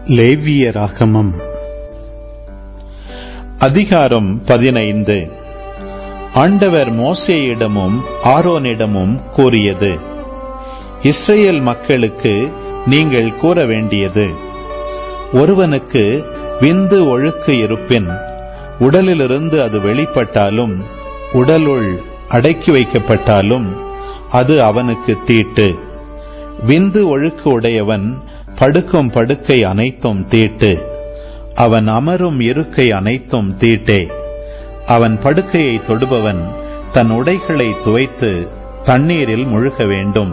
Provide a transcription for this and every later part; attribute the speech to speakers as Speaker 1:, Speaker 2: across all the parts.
Speaker 1: லேவியராகமம் அதிகாரம் பதினைந்து ஆண்டவர் மோசேயிடமும் ஆரோனிடமும் கூறியது இஸ்ரேல் மக்களுக்கு நீங்கள் கூற வேண்டியது ஒருவனுக்கு விந்து ஒழுக்கு இருப்பின் உடலிலிருந்து அது வெளிப்பட்டாலும் உடலுள் அடக்கி வைக்கப்பட்டாலும் அது அவனுக்கு தீட்டு விந்து ஒழுக்கு உடையவன் படுக்கும் படுக்கை அனைத்தும் தீட்டு அவன் அமரும் இருக்கை அனைத்தும் தீட்டே அவன் படுக்கையை தொடுபவன் தன் உடைகளை துவைத்து தண்ணீரில் முழுக வேண்டும்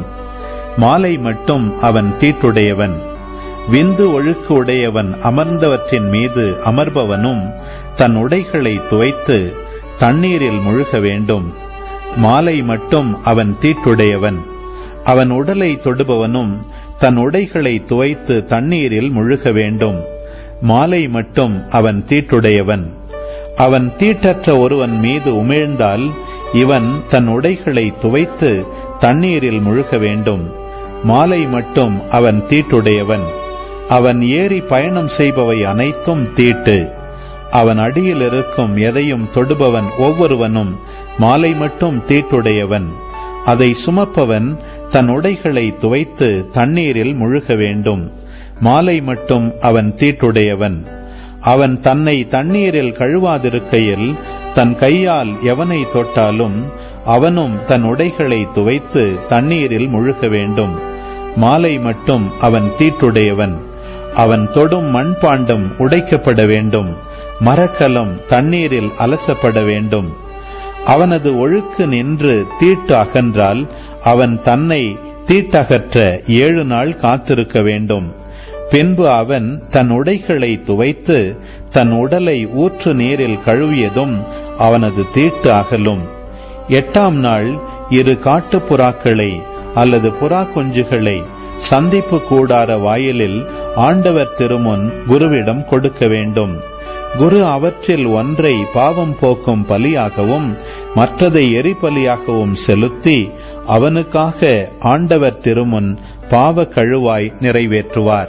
Speaker 1: மாலை மட்டும் அவன் தீட்டுடையவன் விந்து ஒழுக்கு உடையவன் அமர்ந்தவற்றின் மீது அமர்பவனும் தன் உடைகளை துவைத்து தண்ணீரில் முழுக வேண்டும் மாலை மட்டும் அவன் தீட்டுடையவன் அவன் உடலை தொடுபவனும் தன் உடைகளை துவைத்து தண்ணீரில் முழுக வேண்டும் மாலை மட்டும் அவன் தீட்டுடையவன் அவன் தீட்டற்ற ஒருவன் மீது உமிழ்ந்தால் இவன் தன் உடைகளை துவைத்து தண்ணீரில் முழுக வேண்டும் மாலை மட்டும் அவன் தீட்டுடையவன் அவன் ஏறி பயணம் செய்பவை அனைத்தும் தீட்டு அவன் அடியில் இருக்கும் எதையும் தொடுபவன் ஒவ்வொருவனும் மாலை மட்டும் தீட்டுடையவன் அதை சுமப்பவன் தன் உடைகளை துவைத்து தண்ணீரில் முழுக வேண்டும் மாலை மட்டும் அவன் தீட்டுடையவன் அவன் தன்னை தண்ணீரில் கழுவாதிருக்கையில் தன் கையால் எவனை தொட்டாலும் அவனும் தன் உடைகளை துவைத்து தண்ணீரில் முழுக வேண்டும் மாலை மட்டும் அவன் தீட்டுடையவன் அவன் தொடும் மண்பாண்டம் உடைக்கப்பட வேண்டும் மரக்கலம் தண்ணீரில் அலசப்பட வேண்டும் அவனது ஒழுக்கு நின்று தீட்டு அகன்றால் அவன் தன்னை தீட்டகற்ற ஏழு நாள் காத்திருக்க வேண்டும் பின்பு அவன் தன் உடைகளை துவைத்து தன் உடலை ஊற்று நீரில் கழுவியதும் அவனது தீட்டு அகலும் எட்டாம் நாள் இரு காட்டுப்புறாக்களை அல்லது புறா குஞ்சுகளை சந்திப்பு கூடார வாயிலில் ஆண்டவர் திருமுன் குருவிடம் கொடுக்க வேண்டும் குரு அவற்றில் ஒன்றை பாவம் போக்கும் பலியாகவும் மற்றதை எரிபலியாகவும் செலுத்தி அவனுக்காக ஆண்டவர் திருமுன் பாவ கழுவாய் நிறைவேற்றுவார்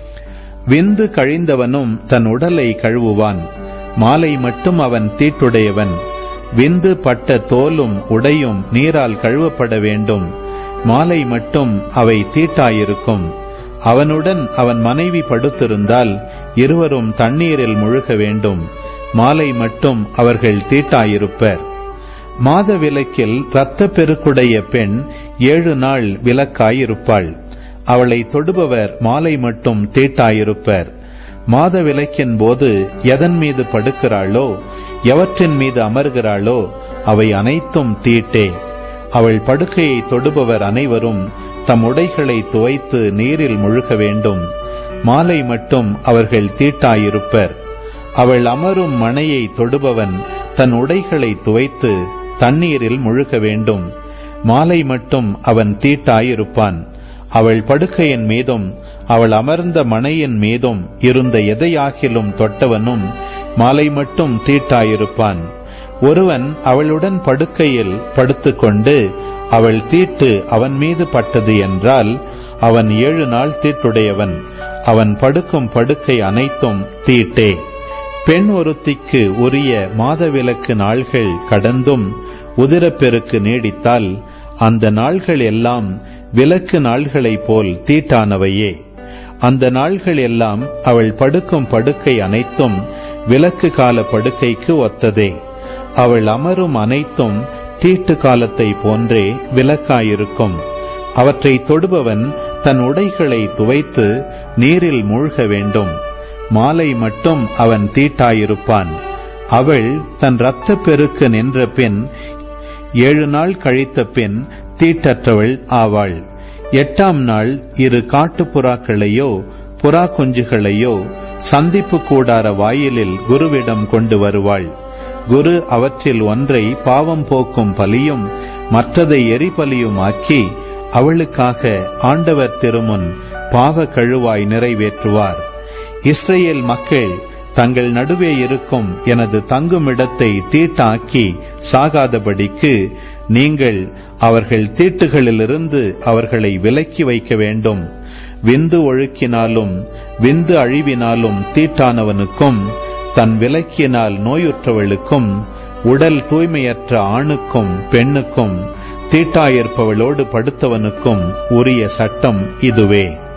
Speaker 1: விந்து கழிந்தவனும் தன் உடலை கழுவுவான் மாலை மட்டும் அவன் தீட்டுடையவன் விந்து பட்ட தோலும் உடையும் நீரால் கழுவப்பட வேண்டும் மாலை மட்டும் அவை தீட்டாயிருக்கும் அவனுடன் அவன் மனைவி படுத்திருந்தால் இருவரும் தண்ணீரில் முழுக வேண்டும் மாலை மட்டும் அவர்கள் தீட்டாயிருப்பர் மாத விலக்கில் இரத்த பெருக்குடைய பெண் ஏழு நாள் விலக்காயிருப்பாள் அவளை தொடுபவர் மாலை மட்டும் தீட்டாயிருப்பர் மாத விலக்கின் போது எதன் மீது படுக்கிறாளோ எவற்றின் மீது அமர்கிறாளோ அவை அனைத்தும் தீட்டே அவள் படுக்கையை தொடுபவர் அனைவரும் தம் உடைகளை துவைத்து நீரில் முழுக வேண்டும் மாலை மட்டும் அவர்கள் தீட்டாயிருப்பர் அவள் அமரும் மனையை தொடுபவன் தன் உடைகளை துவைத்து தண்ணீரில் முழுக வேண்டும் மாலை மட்டும் அவன் தீட்டாயிருப்பான் அவள் படுக்கையின் மீதும் அவள் அமர்ந்த மனையின் மீதும் இருந்த எதையாகிலும் தொட்டவனும் மாலை மட்டும் தீட்டாயிருப்பான் ஒருவன் அவளுடன் படுக்கையில் படுத்துக்கொண்டு அவள் தீட்டு அவன் மீது பட்டது என்றால் அவன் ஏழு நாள் தீட்டுடையவன் அவன் படுக்கும் படுக்கை அனைத்தும் தீட்டே பெண் ஒருத்திக்கு உரிய மாதவிலக்கு நாள்கள் கடந்தும் உதிரப்பெருக்கு நீடித்தால் அந்த நாள்கள் எல்லாம் விலக்கு நாள்களைப் போல் தீட்டானவையே அந்த நாள்கள் எல்லாம் அவள் படுக்கும் படுக்கை அனைத்தும் விலக்கு கால படுக்கைக்கு ஒத்ததே அவள் அமரும் அனைத்தும் தீட்டு காலத்தை போன்றே விலக்காயிருக்கும் அவற்றை தொடுபவன் தன் உடைகளை துவைத்து நீரில் மூழ்க வேண்டும் மாலை மட்டும் அவன் தீட்டாயிருப்பான் அவள் தன் இரத்த பெருக்கு நின்ற பின் ஏழு நாள் கழித்த பின் தீட்டற்றவள் ஆவாள் எட்டாம் நாள் இரு காட்டுப்புறாக்களையோ புறா குஞ்சுகளையோ சந்திப்பு கூடார வாயிலில் குருவிடம் கொண்டு வருவாள் குரு அவற்றில் ஒன்றை பாவம் போக்கும் பலியும் மற்றதை எரிபலியும் ஆக்கி அவளுக்காக ஆண்டவர் திருமுன் பாவ கழுவாய் நிறைவேற்றுவார் இஸ்ரேல் மக்கள் தங்கள் நடுவே இருக்கும் எனது தங்குமிடத்தை தீட்டாக்கி சாகாதபடிக்கு நீங்கள் அவர்கள் தீட்டுகளிலிருந்து அவர்களை விலக்கி வைக்க வேண்டும் விந்து ஒழுக்கினாலும் விந்து அழிவினாலும் தீட்டானவனுக்கும் தன் விலக்கினால் நோயுற்றவளுக்கும் உடல் தூய்மையற்ற ஆணுக்கும் பெண்ணுக்கும் தீட்டாயிருப்பவளோடு படுத்தவனுக்கும் உரிய சட்டம் இதுவே